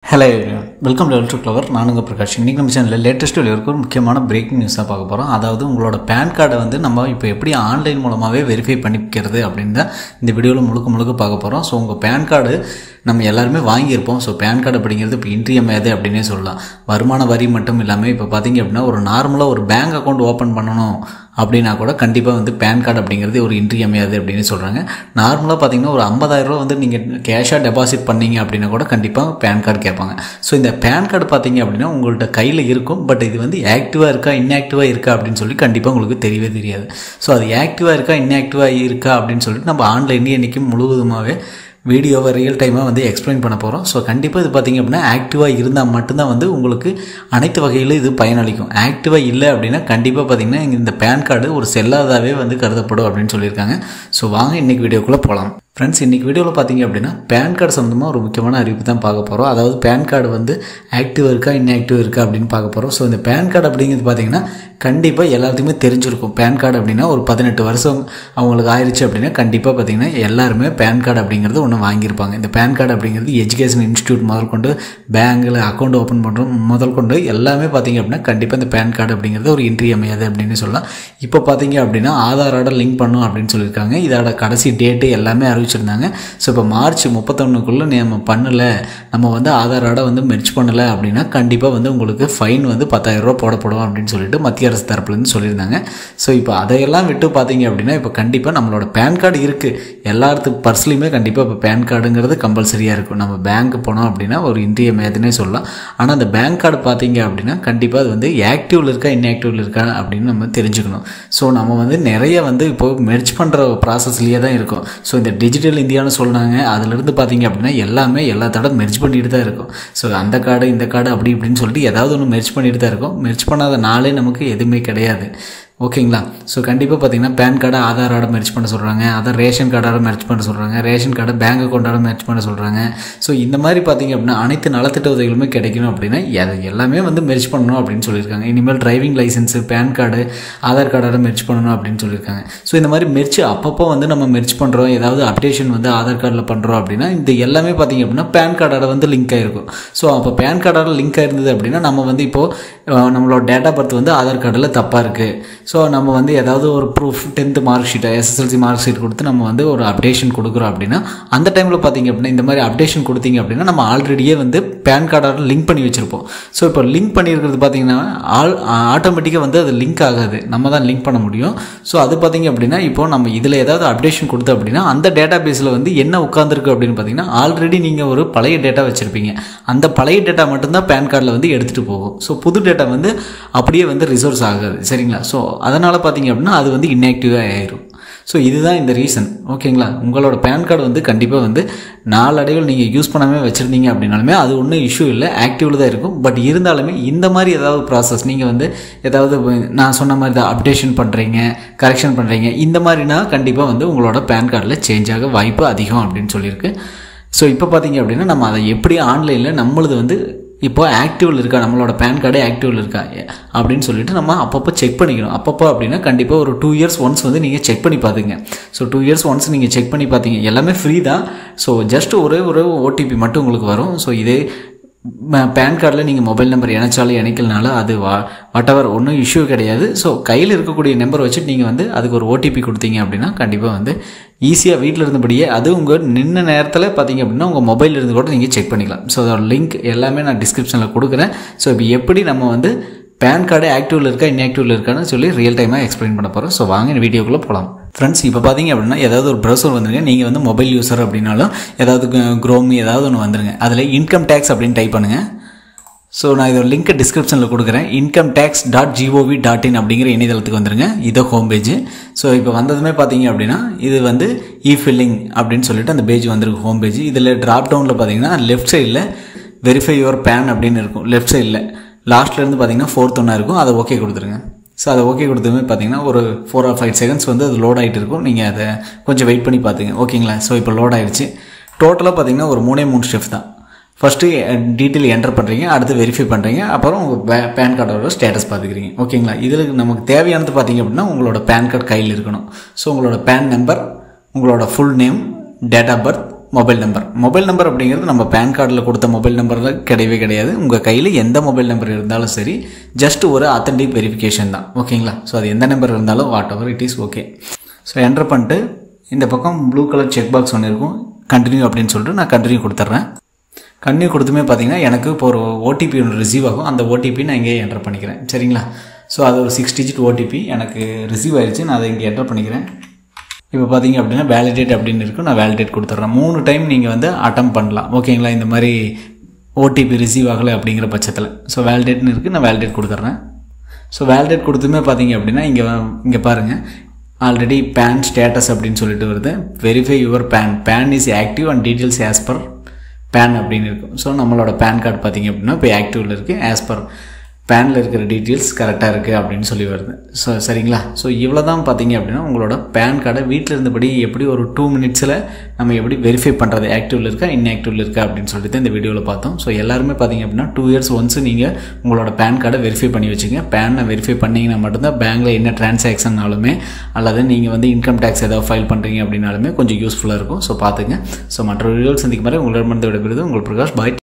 hello welcome level to clever நானுங்க பிரகாஷ் இன்றைக்கி நம்ம சேனலில் லேட்டஸ்ட் வெளியிருக்க ஒரு முக்கியமான பிரேக்கிங் நியூஸாக பார்க்க போகிறோம் அதாவது உங்களோட பேன் கார்டை வந்து நம்ம இப்போ எப்படி ஆன்லைன் மூலமாகவே வெரிஃபை பண்ணிக்கிறது அப்படின்னு தான் இந்த வீடியோவில் முழுக்க முழுக்க பார்க்க போகிறோம் ஸோ உங்கள் பேன் கார்டு நம்ம எல்லாருமே வாங்கியிருப்போம் ஸோ பேன் கார்டு அப்படிங்கிறது இப்போ இன்றியமையாது அப்படின்னே சொல்லலாம் வருமான வரி மட்டும் இல்லாமல் இப்போ பார்த்தீங்க அப்படின்னா ஒரு நார்மலாக ஒரு பேங்க் அக்கௌண்ட் ஓப்பன் பண்ணணும் அப்படின்னா கூட கண்டிப்பாக வந்து பேன் கார்டு அப்படிங்கிறது ஒரு இன்றியமையாது அப்படின்னு சொல்கிறாங்க நார்மலாக பார்த்தீங்கன்னா ஒரு 50000 ரூபா வந்து நீங்கள் கேஷாக டெபாசிட் பண்ணீங்க அப்படின்னா கூட கண்டிப்பாக பேன் கார்டு கேட்பாங்க ஸோ இந்த பேன் கார்டு பார்த்தீங்க அப்படின்னா உங்கள்கிட்ட கையில் இருக்கும் பட் இது வந்து ஆக்டிவாக இருக்கா இன்ஆக்டிவாக இருக்கா அப்படின்னு சொல்லி கண்டிப்பாக உங்களுக்கு தெரியவே தெரியாது ஸோ அது ஆக்டிவாக இருக்கா இன்ஆக்டிவாக இருக்கா அப்படின்னு சொல்லிட்டு நம்ம ஆன்லைன்லேயே இன்றைக்கி முழுவதுமாகவே வீடியோவை ரியல் டைமாக வந்து எக்ஸ்பிளைன் பண்ண போகிறோம் ஸோ கண்டிப்பாக இது பார்த்திங்க அப்படின்னா ஆக்டிவாக இருந்தால் மட்டும்தான் வந்து உங்களுக்கு அனைத்து வகையிலும் இது பயனளிக்கும் ஆக்டிவாக இல்லை அப்படின்னா கண்டிப்பாக பார்த்திங்கன்னா இந்த பேன் கார்டு ஒரு செல்லாதாவே வந்து கருதப்படும் அப்படின்னு சொல்லியிருக்காங்க ஸோ வாங்க இன்றைக்கி வீடியோக்குள்ளே போகலாம் ஃப்ரெண்ட்ஸ் இன்றைக்கி வீடியோவில் பார்த்தீங்க அப்படின்னா பேன் கார்டு சம்மந்தமாக ஒரு முக்கியமான அறிவிப்பு தான் பார்க்க போகிறோம் அதாவது பேன் கார்டு வந்து ஆக்டிவ் இருக்கா இன்ஆக்டிவ் இருக்கா அப்படின்னு பார்க்க போகிறோம் ஸோ இந்த பேன் கார்டு அப்படிங்கிறது பார்த்தீங்கன்னா கண்டிப்பாக எல்லாத்துக்குமே தெரிஞ்சிருக்கும் பேன் கார்டு அப்படின்னா ஒரு பதினெட்டு வருஷம் அவங்களுக்கு ஆயிடுச்சு அப்படின்னா கண்டிப்பாக பார்த்தீங்கன்னா எல்லாருமே பேன் கார்டு அப்படிங்கிறது ஒன்று வாங்கியிருப்பாங்க இந்த பேன் கார்டு அப்படிங்கிறது எஜுகேஷன் இன்ஸ்டியூட் முதல் கொண்டு பேங்கில் அக்கௌண்ட் ஓப்பன் பண்ணுறோம் முதல் கொண்டு எல்லாமே பார்த்தீங்க அப்படின்னா கண்டிப்பாக இந்த பேன் கார்டு அப்படிங்கிறது ஒரு இன்றியமையாது அப்படின்னு சொல்லலாம் இப்போ பார்த்தீங்க அப்படின்னா ஆதாரோட லிங்க் பண்ணும் அப்படின்னு சொல்லியிருக்காங்க இதோட கடைசி டேட்டு எல்லாமே அறிவிச்சிருந்தாங்க ஸோ இப்போ மார்ச் முப்பத்தொன்னுக்குள்ளே நம்ம பண்ணலை நம்ம வந்து ஆதாரோட வந்து மெர்ச் பண்ணலை அப்படின்னா கண்டிப்பாக வந்து உங்களுக்கு ஃபைன் வந்து பத்தாயிரரூபா போடப்படும் அப்படின்னு சொல்லிட்டு மத்திய அரசு தரப்புலேருந்து சொல்லியிருந்தாங்க ஸோ இப்போ அதையெல்லாம் விட்டு பார்த்தீங்க அப்படின்னா இப்போ கண்டிப்பாக நம்மளோட பேன் கார்டு இருக்குது எல்லாத்து பர்ஸ்லையுமே கண்டிப்பாக இப்போ பேன் கார்டுங்கிறது கம்பல்சரியாக இருக்கும் நம்ம பேங்க் போனோம் அப்படின்னா ஒரு இன்றியமையாதுன்னே சொல்லலாம் ஆனால் அந்த பேங்க் கார்டு பார்த்தீங்க அப்படின்னா கண்டிப்பாக அது வந்து ஆக்டிவில் இருக்கா இன்ஆக்டிவில் இருக்கா அப்படின்னு நம்ம தெரிஞ்சுக்கணும் ஸோ நம்ம வந்து நிறைய வந்து இப்போ மெர்ச் பண்ணுற ப்ராசஸ்லேயே தான் இருக்கும் ஸோ இந்த டிஜிட்டல் இந்தியான்னு சொன்னாங்க அதுலேருந்து பார்த்தீங்க அப்படின்னா எல்லாமே எல்லா தடவை மெர்ச் பண்ணிட்டு தான் இருக்கும் ஸோ அந்த கார்டு இந்த கார்டு அப்படி இப்படின்னு சொல்லிட்டு ஏதாவது ஒன்று மெர்ச் பண்ணிட்டு தான் இருக்கும் மெர்ச் பண்ணாத நாளே நமக்கு எதுவுமே கிடையாது ஓகேங்களா ஸோ கண்டிப்பாக பார்த்தீங்கன்னா பேன் கார்டை ஆதாரோட மெர்ச் பண்ண சொல்கிறாங்க அதான் ரேஷன் கார்டோட மெர்ச் பண்ண சொல்கிறாங்க ரேஷன் கார்டை பேங்க் அக்கௌண்ட்டோட மெர்ச் பண்ண சொல்கிறாங்க ஸோ இந்த மாதிரி பார்த்தீங்க அப்படின்னா அனைத்து நலத்திட்ட உதவிகளுமே கிடைக்கணும் அப்படின்னா அது எல்லாமே வந்து மெர்ச் பண்ணணும் அப்படின்னு சொல்லியிருக்காங்க இனிமேல் driving licence PAN card Aadhaar கார்டோட மெர்ச் பண்ணணும் அப்படின்னு சொல்லியிருக்காங்க ஸோ இந்த மாதிரி மெர்ச் அப்பப்போ வந்து நம்ம மெர்ச் பண்ணுறோம் ஏதாவது அப்டேஷன் வந்து ஆதார் கார்டில் பண்ணுறோம் அப்படின்னா இந்த எல்லாமே பார்த்தீங்க அப்படின்னா பேன் கார்டோட வந்து லிங்க் ஆகிருக்கும் ஸோ அப்போ பேன் கார்டோட லிங்க் ஆயிருந்தது அப்படின்னா நம்ம வந்து இப்போது நம்மளோட டேட் ஆஃப் பர்த் வந்து ஆதார் கார்டில் தப்பாக இருக்குது ஸோ நம்ம வந்து ஏதாவது ஒரு ப்ரூஃப் டென்த்து மார்க் ஷீட்டை எஸ்எஸ்எல்சி மார்க் ஷீட் கொடுத்து நம்ம வந்து ஒரு அப்டேஷன் கொடுக்குறோம் அப்படின்னா அந்த டைமில் பார்த்தீங்க அப்படின்னா இந்த மாதிரி அப்டேஷன் கொடுத்தீங்க அப்படின்னா நம்ம ஆல்ரெடியே வந்து பேன் கார்டோட லிங்க் பண்ணி வச்சுருப்போம் ஸோ இப்போ லிங்க் பண்ணியிருக்கிறது பார்த்தீங்கன்னா ஆல் ஆட்டோமேட்டிக்காக வந்து அது லிங்க் ஆகாது நம்ம தான் லிங்க் பண்ண முடியும் ஸோ அது பார்த்தீங்க அப்படின்னா இப்போ நம்ம இதில் ஏதாவது அப்டேஷன் கொடுத்தோம் அப்படின்னா அந்த டேட்டா பேஸில் வந்து என்ன உட்காந்துருக்கு அப்படின்னு பார்த்தீங்கன்னா ஆல்ரெடி நீங்கள் ஒரு பழைய டேட்டா வச்சுருப்பீங்க அந்த பழைய டேட்டா மட்டும்தான் பேன் கார்டில் வந்து எடுத்துகிட்டு போகும் ஸோ புது டேட்டா வந்து அப்படியே வந்து ரிசோர்ஸ் ஆகாது சரிங்களா ஸோ அதனால் பார்த்தீங்க அப்படின்னா அது வந்து இன்ஆக்டிவாக ஆயிரும் ஸோ இதுதான் இந்த ரீசன் ஓகேங்களா உங்களோட பேன் கார்டு வந்து கண்டிப்பாக வந்து நாளடைவில் நீங்கள் யூஸ் பண்ணாமல் வச்சுருந்தீங்க அப்படின்னாலுமே அது ஒன்றும் இஷ்யூ இல்லை ஆக்டிவில் தான் இருக்கும் பட் இருந்தாலுமே இந்த மாதிரி ஏதாவது ப்ராசஸ் நீங்கள் வந்து ஏதாவது நான் சொன்ன மாதிரி தான் அப்டேஷன் பண்ணுறீங்க கரெக்ஷன் பண்ணுறீங்க இந்த மாதிரினா கண்டிப்பாக வந்து உங்களோட பேன் கார்டில் சேஞ்ச் ஆக வாய்ப்பு அதிகம் அப்படின்னு சொல்லியிருக்கு ஸோ இப்போ பார்த்தீங்க அப்படின்னா நம்ம அதை எப்படி ஆன்லைனில் நம்மளது வந்து இப்போ ஆக்டிவில் இருக்கா நம்மளோட பேன் கார்டே ஆக்டிவில் இருக்கா அப்படின்னு சொல்லிட்டு நம்ம அப்பப்போ செக் பண்ணிக்கணும் அப்பப்போ அப்படின்னா கண்டிப்பாக ஒரு டூ இயர்ஸ் ஒன்ஸ் வந்து நீங்கள் செக் பண்ணி பார்த்துங்க ஸோ டூ இயர்ஸ் ஒன்ஸ் நீங்கள் செக் பண்ணி பார்த்தீங்க எல்லாமே ஃப்ரீ தான் ஸோ ஜஸ்ட் ஒரே ஒரு ஓடிபி மட்டும் உங்களுக்கு வரும் ஸோ இதே பேன் கார்டில் நீங்கள் மொபைல் நம்பர் இணைச்சாலும் இணைக்கலனாலும் அது வா வாட்டவர் ஒன்றும் இஷ்யூ கிடையாது ஸோ கையில் இருக்கக்கூடிய நம்பர் வச்சுட்டு நீங்கள் வந்து அதுக்கு ஒரு ஓடிபி கொடுத்தீங்க அப்படின்னா கண்டிப்பாக வந்து ஈஸியாக வீட்டில் இருந்தபடியே அது உங்கள் நின்ன நேரத்தில் பார்த்தீங்க அப்படின்னா உங்கள் மொபைல் இருந்து கூட நீங்கள் செக் பண்ணிக்கலாம் ஸோ அதோட லிங்க் எல்லாமே நான் டிஸ்கிரிப்ஷனில் கொடுக்குறேன் ஸோ இப்போ எப்படி நம்ம வந்து பேன் கார்டு ஆக்டிவில் இருக்கா இன்ஆக்டிவில் இருக்கான்னு சொல்லி ரியல் டைமாக எக்ஸ்பிளைன் பண்ண போகிறோம் ஸோ வாங்க இந்த வீடியோக்குள்ளே போகலாம் ஃப்ரெண்ட்ஸ் இப்போ பார்த்தீங்க அப்படின்னா ஏதாவது ஒரு ப்ரௌசர் வந்துருங்க நீங்கள் வந்து மொபைல் யூஸர் அப்படின்னாலும் ஏதாவது க்ரோம் ஏதாவது ஒன்று வந்துருங்க அதில் இன்கம் டேக்ஸ் அப்படின்னு டைப் பண்ணுங்கள் ஸோ நான் இதோட லிங்க் டிஸ்கிரிப்ஷனில் கொடுக்குறேன் income tax dot GOV dot in அப்படிங்கிற இணையதளத்துக்கு வந்துருங்க இதோ ஹோம் பேஜ் ஸோ இப்போ வந்ததுமே பார்த்தீங்க அப்படின்னா இது வந்து இ ஃபில்லிங் அப்படின்னு சொல்லிட்டு அந்த பேஜ் வந்திருக்கு ஹோம் பேஜ் இதில் ட்ராப் டவுனில் பார்த்தீங்கன்னா லெஃப்ட் சைடில் வெரிஃபை யுவர் பேன் அப்படின்னு இருக்கும் லெஃப்ட் சைடில் லாஸ்ட்லேருந்து பார்த்தீங்கன்னா ஃபோர்த் ஒன்றா இருக்கும் அதை ஓகே கொடுத்துருங்க ஸோ அதை ஓகே கொடுத்ததுமே பார்த்தீங்கன்னா ஒரு ஃபோர் ஆர் ஃபைவ் செகண்ட்ஸ் வந்து அது லோட் ஆகிட்டு இருக்கும் நீங்கள் அதை கொஞ்சம் வெயிட் பண்ணி பார்த்துங்க ஓகேங்களா ஸோ இப்போ லோட் ஆகிடுச்சு டோட்டலாக பார்த்தீங்கன்னா ஒரு மூணே மூணு ஸ்டெப் தான் ஃபஸ்ட்டு டீட்டெயில் என்டர் பண்ணுறீங்க அடுத்து வெரிஃபை பண்ணுறீங்க அப்புறம் உங்கள் பே பேன் கார்டோட ஸ்டேட்டஸ் பார்த்துக்கிறீங்க ஓகேங்களா இதில் நமக்கு தேவையானது பார்த்தீங்க அப்படின்னா உங்களோட பேன் கார்டு கையில் இருக்கணும் ஸோ உங்களோட பேன் நம்பர் உங்களோட full name date of birth mobile number mobile number அப்படிங்கிறது நம்ம பேன் கார்டில் கொடுத்த மொபைல் நம்பரில் கிடையவே கிடையாது உங்கள் கையில் எந்த மொபைல் நம்பர் இருந்தாலும் சரி ஜஸ்ட் ஒரு ஆத்தென்டிக் வெரிஃபிகேஷன் தான் ஓகேங்களா ஸோ அது எந்த நம்பர் இருந்தாலும் whatever it is okay so enter பண்ணிட்டு இந்த பக்கம் ப்ளூ கலர் செக் பாக்ஸ் ஒன்று இருக்கும் கண்டினியூ அப்படின்னு சொல்லிட்டு நான் கண்டினியூ கொடுத்துட்றேன் கண்டினியூ கொடுத்துமே பார்த்தீங்கன்னா எனக்கு இப்போ ஒரு ஓடிபி ஒன்று ரிசீவ் ஆகும் அந்த ஓடிபி நான் இங்கே என்டர் பண்ணிக்கிறேன் சரிங்களா ஸோ அது ஒரு சிக்ஸ் டிஜிட் ஓடிபி எனக்கு ரிசீவ் ஆயிடுச்சு நான் அதை இங்கே என்டர் பண்ணிக்கிறேன் இப்போ பார்த்தீங்க அப்படின்னா வேலிடேட் அப்படின்னு இருக்கும் நான் வேலிடேட் கொடுத்துட்றேன் மூணு டைம் நீங்கள் வந்து அட்டம் பண்ணலாம் ஓகேங்களா இந்த மாதிரி ஓடிபி ரிசீவ் ஆகலை அப்படிங்கிற பட்சத்தில் ஸோ வேலிடேட்னு இருக்குது நான் வேலிடேட் கொடுத்துட்றேன் ஸோ வேலிடேட் கொடுத்துமே பார்த்தீங்க அப்படின்னா இங்கே இங்கே பாருங்கள் ஆல்ரெடி பேன் ஸ்டேட்டஸ் அப்படின்னு சொல்லிட்டு வருது verify your PAN PAN is active and details as per PAN அப்படின்னு இருக்கும் ஸோ நம்மளோட பேன் கார்டு பார்த்தீங்க அப்படின்னா இப்போ ஆக்டிவில் இருக்குது ஆஸ் பர் பேனில் இருக்கிற டீட்டெயில்ஸ் கரெக்டாக இருக்குது அப்படின்னு சொல்லி வருது ஸோ சரிங்களா ஸோ இவ்வளோ தான் பார்த்தீங்க அப்படின்னா உங்களோட பேன் கார்டை வீட்டில் இருந்தபடி எப்படி ஒரு டூ மினிட்ஸில் நம்ம எப்படி வெரிஃபை பண்ணுறது ஆக்டிவில் இருக்கா இன்ஆக்டிவில் இருக்கா அப்படின்னு சொல்லிட்டு தான் இந்த வீடியோவில் பார்த்தோம் ஸோ எல்லாருமே பார்த்தீங்க அப்படின்னா டூ இயர்ஸ் ஒன்ஸ் நீங்கள் உங்களோட பேன் கார்டை வெரிஃபை பண்ணி வச்சுங்க பேனை வெரிஃபை பண்ணிங்கன்னா மட்டும்தான் பேங்க்கில் என்ன டிரான்சாக்ஷன்னாலுமே அல்லது நீங்கள் வந்து இன்கம் டேக்ஸ் ஏதாவது ஃபைல் பண்ணுறீங்க அப்படின்னாலுமே கொஞ்சம் யூஸ்ஃபுல்லாக இருக்கும் ஸோ பார்த்துங்க ஸோ மற்ற வீடியோவில் சந்திக்கும் மாதிரி உங்களிடமிருந்து விடைபெறுது உங்கள் பிரகாஷ் பாய்